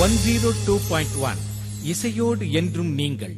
one zero two point one இசையோடு என்றும் நீங்கள்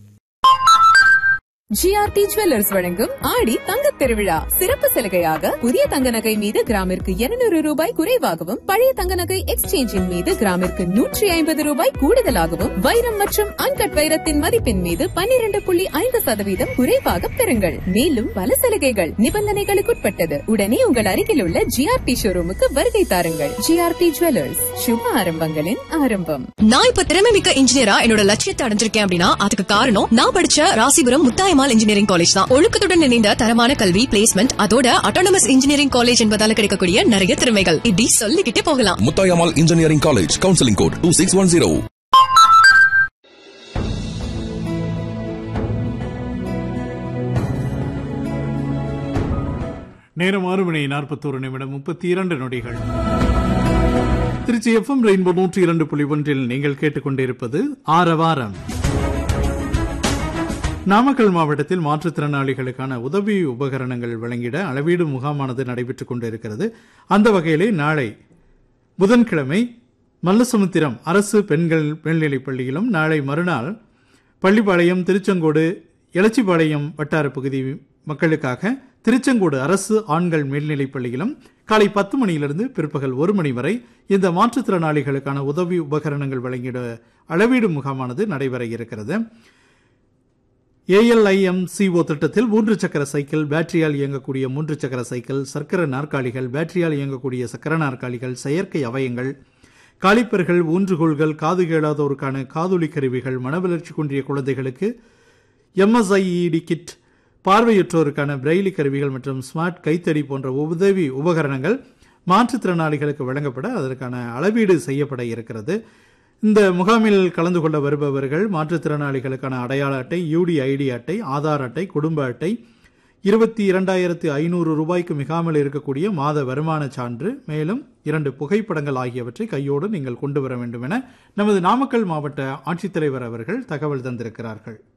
ஜிஆர்டி ஜுவல்லர்ஸ் வழங்கும் ஆடி தங்கத் திருவிழா சிறப்பு சலுகையாக புதிய தங்க நகை மீது கிராமிற்கு 200 ரூபாய் குறைவாகவும் பழைய தங்க நகை எக்ஸ்சேஞ்சின் மீது கிராமிற்கு நூற்றி ஐம்பது ரூபாய் கூடுதலாகவும் வைரம் மற்றும் அன்கட் வைரத்தின் மதிப்பின் மீது 12.5% புள்ளி ஐந்து சதவீதம் குறைவாக பெறுங்கள் மேலும் பல சலுகைகள் நிபந்தனைகளுக்குட்பட்டது உடனே உங்கள் அருகில் உள்ள ஜிஆர்டி ஷோரூமுக்கு வருகை தாருங்கள் ஜிஆர்டி ஜுவல்லர்ஸ் சுப ஆரம்பங்களின் ஆரம்பம் நான் இப்ப திறமை மிக்க இன்ஜினியரா என்னோட லட்சியத்தை அடைஞ்சிருக்கேன் அப்படின்னா அதுக்கு காரணம் நான் படிச்ச ராசிபுரம் முத்தாயமால் இன்ஜினியரிங் காலேஜ் தான் ஒழுக்கத்துடன் இணைந்த தரமான கல்வி பிளேஸ்மெண்ட் அதோட அட்டானமஸ் இன்ஜினியரிங் காலேஜ் என்பதால கிடைக்கக்கூடிய நிறைய திறமைகள் இப்படி சொல்லிக்கிட்டே போகலாம் Muthayammal engineering college counselling code two six one zero நேரம் ஆறு மணி நாற்பத்தோரு நிமிடம் முப்பத்தி இரண்டு நொடிகள் திருச்சி எஃப்எம் ரெயின்போ நூற்றி இரண்டு புள்ளி ஒன்றில் நீங்கள் கேட்டுக்கொண்டிருப்பது ஆரவாரம் நாமக்கல் மாவட்டத்தில் மாற்றுத்திறனாளிகளுக்கான உதவி உபகரணங்கள் வழங்கிட அளவீடு முகாமானது நடைபெற்றுக் கொண்டிருக்கிறது அந்த வகையிலே நாளை புதன்கிழமை மல்லசமுத்திரம் அரசு பெண்கள் மேல்நிலைப் பள்ளியிலும் நாளை மறுநாள் பள்ளிப்பாளையம் திருச்செங்கோடு எலச்சிபாளையம் வட்டார பகுதி மக்களுக்காக திருச்செங்கோடு அரசு ஆண்கள் மேல்நிலைப் பள்ளியிலும் காலை பத்து மணியிலிருந்து பிற்பகல் ஒரு மணி வரை இந்த மாற்றுத்திறனாளிகளுக்கான உதவி உபகரணங்கள் வழங்கிட அளவீடு முகாமானது நடைபெற இருக்கிறது ஏஎல்ஐஎம் சிஓ திட்டத்தில் மூன்று சக்கர சைக்கிள் பேட்டரியால் இயங்கக்கூடிய மூன்று சக்கர சைக்கிள் சக்கர நாற்காலிகள் பேட்டரியால் இயங்கக்கூடிய சக்கர நாற்காலிகள் செயற்கை அவயங்கள் காலிப்பர்கள் ஊன்றுகோல்கள் காது கேளாதோருக்கான காதொலி கருவிகள் மனவளர்ச்சி குன்றிய குழந்தைகளுக்கு எம்எஸ்ஐஇடி கிட் பார்வையற்றோருக்கான பிரெய்லி கருவிகள் மற்றும் ஸ்மார்ட் கைத்தடி போன்ற உதவி உபகரணங்கள் மாற்றுத்திறனாளிகளுக்கு வழங்கப்பட அதற்கான அளவீடு செய்யப்பட இருக்கிறது இந்த முகாமில் கலந்து கொள்ள வருபவர்கள் மாற்றுத்திறனாளிகளுக்கான அடையாள அட்டை யூடிஐடி அட்டை ஆதார் அட்டை குடும்ப அட்டை இருபத்தி இரண்டாயிரத்து ஐநூறு ரூபாய்க்கு மிகாமல் இருக்கக்கூடிய மாத வருமான சான்று மேலும் இரண்டு புகைப்படங்கள் ஆகியவற்றை கையோடு நீங்கள் கொண்டு வர வேண்டும் என நமது நாமக்கல் மாவட்ட ஆட்சித்தலைவர் அவர்கள் தகவல் தந்திருக்கிறார்கள்